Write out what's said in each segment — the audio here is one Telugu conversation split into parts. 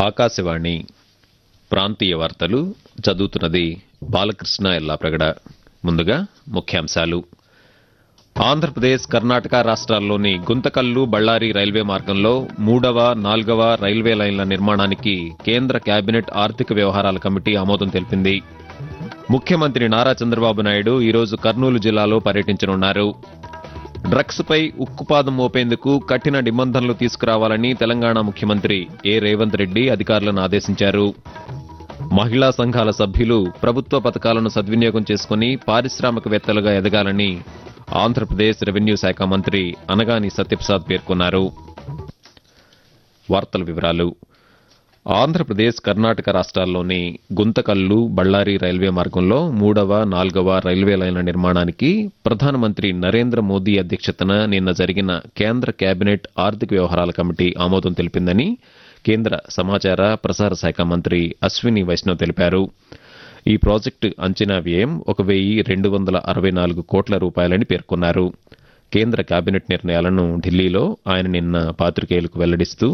ఆకాశవాణి ప్రాంతీయ వార్తలు చదువుతున్నది బాలకృష్ణ ఎల్లాప్రగడ ముందుగా ముఖ్యాంశాలు ఆంధ్రప్రదేశ్ కర్ణాటక రాష్ట్రాల్లోని గుంతకల్లు బళ్ళారి రైల్వే మార్గంలో మూడవ నాల్గవ రైల్వే లైన్ల నిర్మాణానికి కేంద్ర కేబినెట్ ఆర్థిక వ్యవహారాల కమిటీ ఆమోదం తెలిపింది ముఖ్యమంత్రి నారా చంద్రబాబు నాయుడు ఈరోజు కర్నూలు జిల్లాలో పర్యటించనున్నారు డ్రగ్స్ పై ఉక్కుపాదం మోపేందుకు కఠిన నిబంధనలు తీసుకురావాలని తెలంగాణ ముఖ్యమంత్రి ఏ రేవంత్ రెడ్డి అధికారులను ఆదేశించారు మహిళా సంఘాల సభ్యులు ప్రభుత్వ పథకాలను సద్వినియోగం చేసుకుని పారిశ్రామికవేత్తలుగా ఎదగాలని ఆంధ్రప్రదేశ్ రెవెన్యూ శాఖ మంత్రి అనగాని సత్యప్రసాద్ పేర్కొన్నారు వార్తల వివరాలు ఆంధ్రప్రదేశ్ కర్ణాటక రాష్ట్రాల్లోని గుంతకల్లు బళ్ళారి రైల్వే మార్గంలో మూడవ నాల్గవ రైల్వే లైన్ల నిర్మాణానికి ప్రధానమంత్రి నరేంద్ర మోదీ అధ్యక్షతన నిన్న జరిగిన కేంద్ర కేబినెట్ ఆర్థిక వ్యవహారాల కమిటీ ఆమోదం తెలిపిందని కేంద్ర సమాచార ప్రసార శాఖ మంత్రి అశ్విని వైష్ణవ్ తెలిపారు ఈ ప్రాజెక్టు అంచనా వ్యయం ఒక వెయ్యి రెండు వందల అరవై నాలుగు కోట్ల రూపాయలని పేర్కొన్నారు కేంద్ర కేబినెట్ నిర్ణయాలను ఢిల్లీలో ఆయన నిన్న పాత్రికేయులకు వెల్లడిస్తూ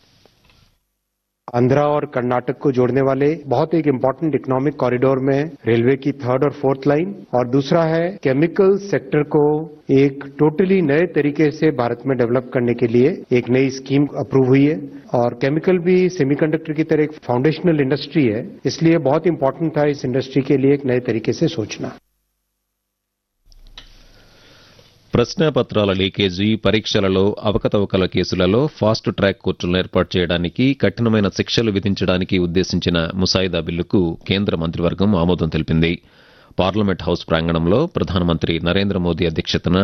आंध्रा और कर्नाटक को जोड़ने वाले बहुत एक इम्पोर्टेंट इकोनॉमिक कॉरिडोर में रेलवे की थर्ड और फोर्थ लाइन और दूसरा है केमिकल सेक्टर को एक टोटली नए तरीके से भारत में डेवलप करने के लिए एक नई स्कीम अप्रूव हुई है और केमिकल भी सेमीकंडक्टर की तरह एक फाउंडेशनल इंडस्ट्री है इसलिए बहुत इंपॉर्टेंट था इस इंडस्ट्री के लिए एक नए तरीके से सोचना ప్రశ్నాపత్రాల లీకేజీ పరీక్షలలో అవకతవకల కేసులలో ఫాస్ట్ ట్రాక్ కోర్టులను ఏర్పాటు చేయడానికి కఠినమైన శిక్షలు విధించడానికి ఉద్దేశించిన ముసాయిదా బిల్లుకు కేంద్ర మంత్రివర్గం ఆమోదం తెలిపింది పార్లమెంట్ హౌస్ ప్రాంగణంలో ప్రధానమంత్రి నరేంద్ర మోదీ అధ్యక్షతన